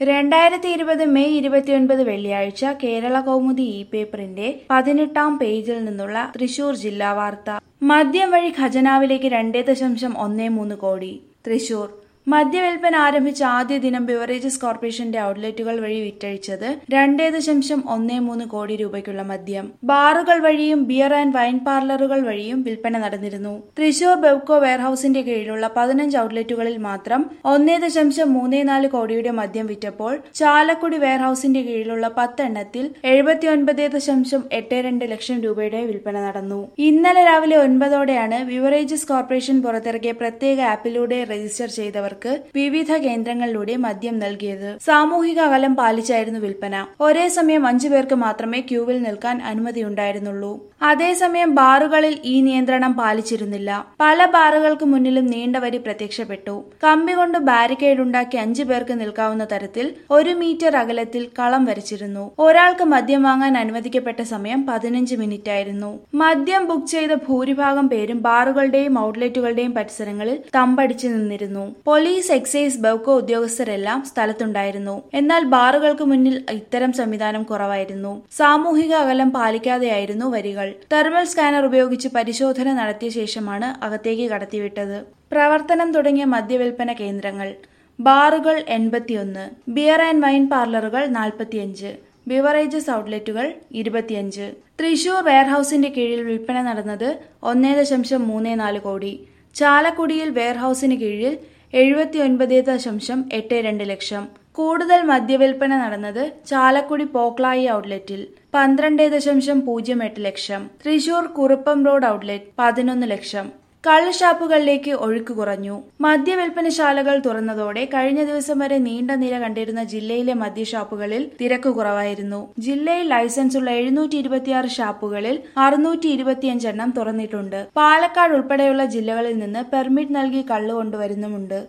രണ്ടായിരത്തി ഇരുപത് മെയ് ഇരുപത്തിയൊൻപത് വെള്ളിയാഴ്ച കേരള കൗമുദി ഇ പേപ്പറിന്റെ പതിനെട്ടാം പേജിൽ നിന്നുള്ള തൃശൂർ ജില്ലാ വാർത്ത മദ്യം വഴി ഖജനാവിലേക്ക് രണ്ടേ ദശാംശം ഒന്നേ മൂന്ന് കോടി തൃശൂർ മദ്യവിൽപ്പന ആരംഭിച്ച ആദ്യ ദിനം ബിവറേജസ് കോർപ്പറേഷന്റെ ഔട്ട്ലെറ്റുകൾ വഴി വിറ്റഴിച്ചത് രണ്ടേ ദശാംശം ഒന്നേ മൂന്ന് കോടി രൂപയ്ക്കുള്ള മദ്യം ബാറുകൾ വഴിയും ബിയർ ആൻഡ് വൈൻ പാർലറുകൾ വഴിയും വിൽപ്പന നടന്നിരുന്നു തൃശൂർ ബെവ്കോ വെയർഹൌസിന്റെ കീഴിലുള്ള പതിനഞ്ച് ഔട്ട്ലെറ്റുകളിൽ മാത്രം ഒന്നേ ദശാംശം മൂന്നേ നാല് കോടിയുടെ മദ്യം വിറ്റപ്പോൾ ചാലക്കുടി വെയർഹൌസിന്റെ കീഴിലുള്ള പത്തെണ്ണത്തിൽ എഴുപത്തിയൊൻപത് ദശാംശം എട്ട് രണ്ട് ലക്ഷം രൂപയുടെ വിൽപ്പന നടന്നു ഇന്നലെ രാവിലെ ഒൻപതോടെയാണ് ബിവറേജസ് കോർപ്പറേഷൻ പുറത്തിറക്കിയ പ്രത്യേക ആപ്പിലൂടെ രജിസ്റ്റർ ചെയ്തവർക്ക് വിവിധ കേന്ദ്രങ്ങളിലൂടെ മദ്യം നൽകിയത് സാമൂഹിക അകലം പാലിച്ചായിരുന്നു വിൽപ്പന ഒരേ സമയം അഞ്ചു പേർക്ക് മാത്രമേ ക്യൂവിൽ നിൽക്കാൻ അനുമതിയുണ്ടായിരുന്നുള്ളൂ അതേസമയം ബാറുകളിൽ ഈ നിയന്ത്രണം പാലിച്ചിരുന്നില്ല പല ബാറുകൾക്ക് മുന്നിലും നീണ്ട വരി പ്രത്യക്ഷപ്പെട്ടു കമ്പി കൊണ്ട് ബാരിക്കേഡ് ഉണ്ടാക്കി അഞ്ചു പേർക്ക് നിൽക്കാവുന്ന തരത്തിൽ ഒരു മീറ്റർ അകലത്തിൽ കളം വരച്ചിരുന്നു ഒരാൾക്ക് മദ്യം വാങ്ങാൻ അനുവദിക്കപ്പെട്ട സമയം പതിനഞ്ച് മിനിറ്റ് ആയിരുന്നു മദ്യം ബുക്ക് ചെയ്ത ഭൂരിഭാഗം പേരും ബാറുകളുടെയും ഔട്ട്ലെറ്റുകളുടെയും പരിസരങ്ങളിൽ തമ്പടിച്ചു നിന്നിരുന്നു പോലീസ് എക്സൈസ് ബെവ്കോ ഉദ്യോഗസ്ഥരെല്ലാം സ്ഥലത്തുണ്ടായിരുന്നു എന്നാൽ ബാറുകൾക്ക് മുന്നിൽ ഇത്തരം സംവിധാനം കുറവായിരുന്നു സാമൂഹിക അകലം പാലിക്കാതെയായിരുന്നു വരികൾ തെർമൽ സ്കാനർ ഉപയോഗിച്ച് പരിശോധന നടത്തിയ ശേഷമാണ് അകത്തേക്ക് കടത്തിവിട്ടത് പ്രവർത്തനം തുടങ്ങിയ മദ്യവിൽപ്പന കേന്ദ്രങ്ങൾ ബാറുകൾ എൺപത്തിയൊന്ന് ബിയർ ആൻഡ് വൈൻ പാർലറുകൾ നാൽപ്പത്തിയഞ്ച് ബിവറേജസ് ഔട്ട്ലെറ്റുകൾ ഇരുപത്തിയഞ്ച് തൃശൂർ വെയർഹൌസിന്റെ കീഴിൽ വിൽപ്പന നടന്നത് ഒന്നേ ദശാംശം മൂന്നേ നാല് കോടി ചാലക്കുടിയിൽ വെയർഹൌസിന് കീഴിൽ എഴുപത്തി ഒൻപത് ദശാംശം എട്ട് രണ്ട് ലക്ഷം കൂടുതൽ മദ്യവിൽപ്പന നടന്നത് ചാലക്കുടി പോക്ലായി ഔട്ട്ലെറ്റിൽ പന്ത്രണ്ട് ദശാംശം പൂജ്യം എട്ട് ലക്ഷം തൃശൂർ കുറുപ്പം റോഡ് ഔട്ട്ലെറ്റ് പതിനൊന്ന് ലക്ഷം കള്ള് ഷാപ്പുകളിലേക്ക് ഒഴുക്ക് കുറഞ്ഞു മദ്യവിൽപ്പനശാലകൾ തുറന്നതോടെ കഴിഞ്ഞ ദിവസം വരെ നീണ്ട നിര കണ്ടിരുന്ന ജില്ലയിലെ മദ്യഷാപ്പുകളിൽ തിരക്ക് കുറവായിരുന്നു ജില്ലയിൽ ലൈസൻസ് ഉള്ള എഴുന്നൂറ്റി ഇരുപത്തിയാറ് ഷാപ്പുകളിൽ അറുന്നൂറ്റി ഇരുപത്തിയഞ്ചെണ്ണം തുറന്നിട്ടുണ്ട് പാലക്കാട് ഉൾപ്പെടെയുള്ള ജില്ലകളിൽ നിന്ന് പെർമിറ്റ് നൽകി കള്ള് കൊണ്ടുവരുന്നുമുണ്ട്